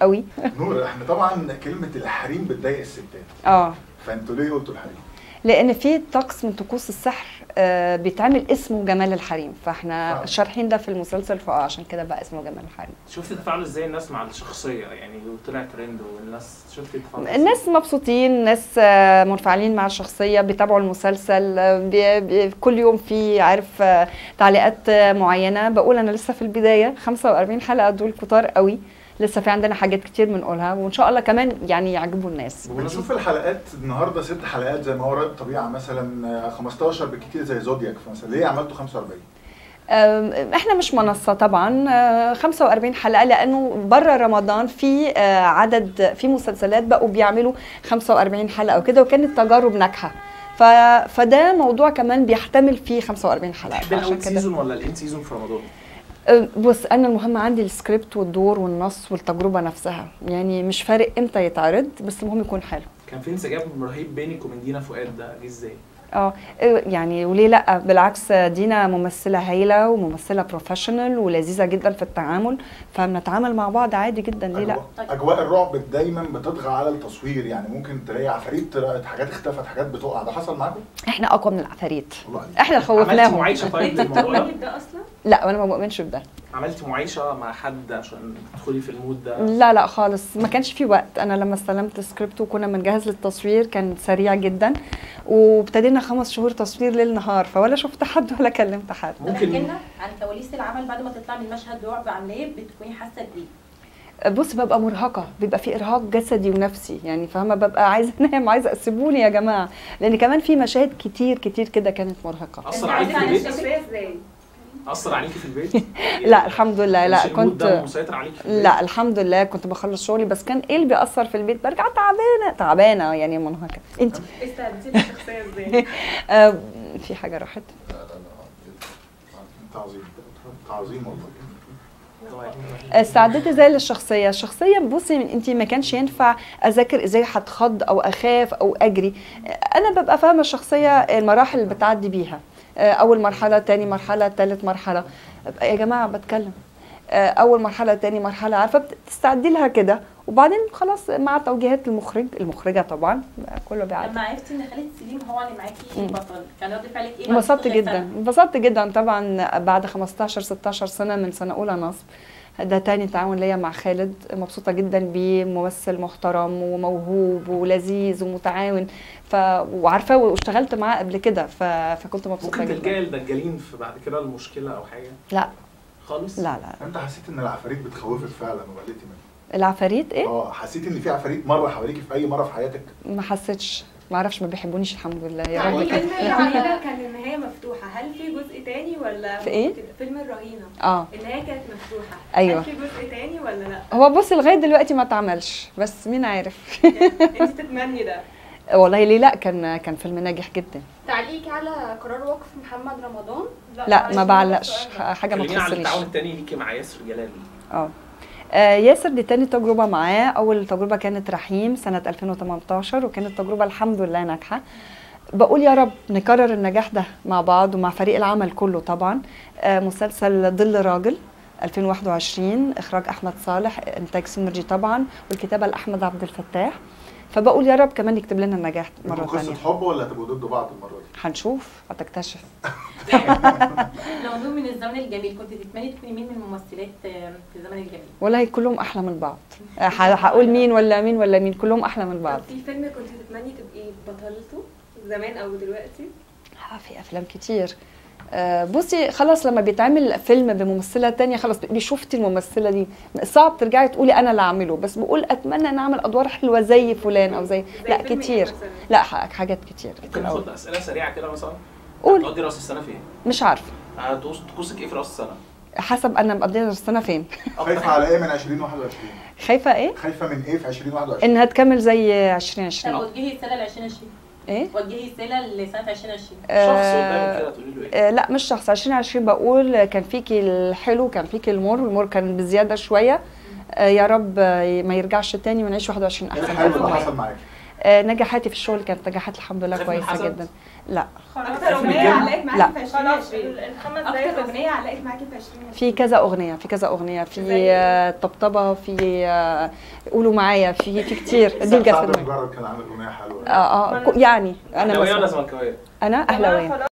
قوي نور احنا طبعا كلمه الحريم بتضايق الستات اه فانتوا ليه قلتوا الحريم؟ لان في طقس من طقوس السحر آه بيتعمل اسمه جمال الحريم فاحنا فعلا. شارحين ده في المسلسل فاه عشان كده بقى اسمه جمال الحريم شفت تفاعل ازاي الناس مع الشخصيه يعني وطلع ترند والناس شفت تفاعل إزاي؟ الناس مبسوطين الناس آه، منفعلين مع الشخصية بيتابعوا المسلسل آه، بي بي كل يوم في عارف آه، تعليقات آه، معينة بقول أنا لسه في البداية 45 حلقة دول كتار قوي لسه في عندنا حاجات كتير بنقولها وإن شاء الله كمان يعني يعجبوا الناس بنشوف الحلقات النهارده ست حلقات زي ما هو رائد الطبيعه مثلا آه، 15 بالكتير زي زودياك مثلا ليه عملتوا 45 آم، احنا مش منصة طبعا آه، 45 حلقة لأنه بره رمضان في آه، عدد في مسلسلات بقوا بيعملوا 45 حلقة وكده وكانت تجارب ناجحة ف... فده موضوع كمان بيحتمل فيه 45 حلقة تحب الاول عشان كده سيزون ولا الان سيزون في رمضان؟ أه، بص انا المهم عندي السكريبت والدور والنص والتجربه نفسها يعني مش فارق امتى يتعرض بس المهم يكون حلو كان في انسجام رهيب بينك وبين دينا فؤاد ده جه ازاي؟ اه أه، يعني وليه لا بالعكس دينا ممثله هايله وممثله بروفيشنال ولذيذه جدا في التعامل فبنتعامل مع بعض عادي جدا ليه لا أجواء- اجواء الرعب دايما بتطغى على التصوير يعني ممكن تلاقي عفاريت طلعت حاجات اختفت حاجات بتقع ده حصل معاكم؟ احنا اقوى من العفاريت والله عليك. احنا اللي عملتي خوفناهم معايشه طيب انت للموضوع بتؤمني ده؟ بده اصلا؟ لا انا ما بؤمنش بده عملتي معايشه مع حد عشان تدخلي في المود ده؟ لا لا خالص ما كانش في وقت انا لما استلمت سكريبت وكنا بنجهز للتصوير كان سريع جدا وابتدينا خمس شهور تصوير ليل نهار فولا شفت حد ولا كلمت حد طب احكي ممكن لنا عن كواليس العمل بعد ما تطلع من مشهد رعب عاملاه بتكوني حاسه بايه؟ بص ببقى مرهقه بيبقى في ارهاق جسدي ونفسي يعني فاهمه ببقى عايزه انام عايزه اسيبوني يا جماعه لان كمان في مشاهد كتير كتير كده كانت مرهقه اثر انت عليكي في عايزة البيت؟ الشخصية ازاي؟ اثر عليكي في البيت؟ لا الحمد لله لا مش المود ده كنت مسيطر عليكي في البيت؟ لا الحمد لله كنت بخلص شغلي بس كان ايه اللي بيأثر في البيت برجع تعبانه تعبانه يعني منهكه انت استعدتي للشخصية ازاي؟ آه في حاجه راحت لا لا لا انت عظيم انت عظيم والله استعدت ازاي للشخصيه الشخصيه بصي انت ما كانش ينفع اذاكر ازاي هتخض او اخاف او اجري انا ببقى فاهمه الشخصيه المراحل اللي بتعدي بيها اول مرحله تاني مرحله تالت مرحله يا جماعه بتكلم اول مرحله تاني مرحله عارفه بتستعدي لها كده وبعدين خلاص مع توجيهات المخرج المخرجه طبعا كله بيعدي لما عرفتي ان خالد سليم هو اللي معاكي مم. البطل كان رد فعلك ايه؟ بعد انبسطت 16 جدا سنة؟ انبسطت جدا طبعا بعد 15 16 سنه من سنه اولى نصب ده تاني تعاون ليا مع خالد مبسوطة جدا بيه ممثل محترم وموهوب ولذيذ ومتعاون ف... وعارفاه واشتغلت معاه قبل كده ف... فكنت مبسوطة ممكن تلجئي جدا لدجالين في بعد كده المشكله او حاجه لا خالص؟ لا لا انت حسيت ان العفاريت بتخوفك فعلا وقلتي منها العفاريت ايه اه حسيت ان في عفاريت مره حواليكي في اي مره في حياتك ما حسيتش ما اعرفش ما بيحبونيش الحمد لله يا رب يعني كده فيلم الرهينة كان النهاية مفتوحة هل في جزء تاني ولا في إيه؟ ممكن- فيلم الرهينة اه النهاية كانت مفتوحة أيوة. هل في جزء تاني ولا لا؟ هو بص لغاية دلوقتي ما اتعملش بس مين عارف انت تتمني ده والله ليه لا كان كان فيلم ناجح جدا تعليقك على قرار وقف محمد رمضان لا معلش، ما ده بعلقش السؤال ده. حاجة ما كلمينا عن تخصنيش التعاون التاني ليكي مع ياسر جلال اه آه، ياسر دي تاني تجربة معاه أول تجربة كانت رحيم سنة 2018 وكانت تجربة الحمد لله ناجحة بقول يا رب نكرر النجاح ده مع بعض ومع فريق العمل كله طبعا آه، مسلسل ظل راجل 2021 إخراج أحمد صالح إنتاج سينرجي طبعا والكتابة لأحمد عبد الفتاح فبقول يا رب كمان يكتب لنا النجاح مرة انتوا قصه ثانية حب ولا هتبقوا ضد بعض المره دي؟ هنشوف هتكتشف لو نور من الزمن الجميل كنت تتمني تكوني مين من الممثلات آه، في الزمن الجميل؟ والله كلهم أحلى من بعض آه، ه- هقول مين ولا مين ولا مين كلهم أحلى من بعض طب في فيلم كنت تتمني تبقي بطلته زمان او دلوقتي؟ آه، في افلام كتير آه، بصي خلاص لما بيتعمل فيلم بممثله تانية خلاص بتبقي شفتي الممثله دي صعب ترجعي تقولي انا اللي اعمله بس بقول اتمنى ان اعمل ادوار حلوه زي فلان او زي زي لا فيلم إيه كتير مثلاً؟ لا ح- حاجات كتير ممكن كتير ناخد أوي. اسئله سريعه كده مثلا قول تقضي راس السنه فين؟ مش عارفه هتقص- طقوسك ايه في راس السنه؟ حسب انا مقضيه السنه فين خايفه على ايه من 2021 خايفه ايه خايفه من ايه في 2021 انها تكمل زي طب 2020 وجهي رسالة ل 2020 ايه وجهي رسالة لسنة 2020 شخص آه، قدامك كده تقولي له ايه؟ آه، لا مش شخص 2020 بقول كان فيكي الحلو كان فيكي المر والمر كان بزياده شويه آه، يا رب آه، ما يرجعش تاني ونعيش 21 ايه احسن الحلو اللي ألف حصل معاكي؟ آه، نجاحاتي في الشغل كانت نجاحات الحمد لله خايف من كويسه الحسد؟ جدا لا اكتر اغنيه علقت لا. معاكي في خلاص 2020 الخمس دقايق اكتر بس. اغنيه علقت معاكي في 2020 في كذا اغنيه في كذا اغنيه في زي؟ آه، طبطبه في آه، قولوا معايا في في كتير دي اللي جت في سعد دماغي مجرد كان عامل اغنيه حلوه اه اه كو- يعني انا اهلاويه ولا مثلا زملكاويه؟ انا والله اهلاويه خلاص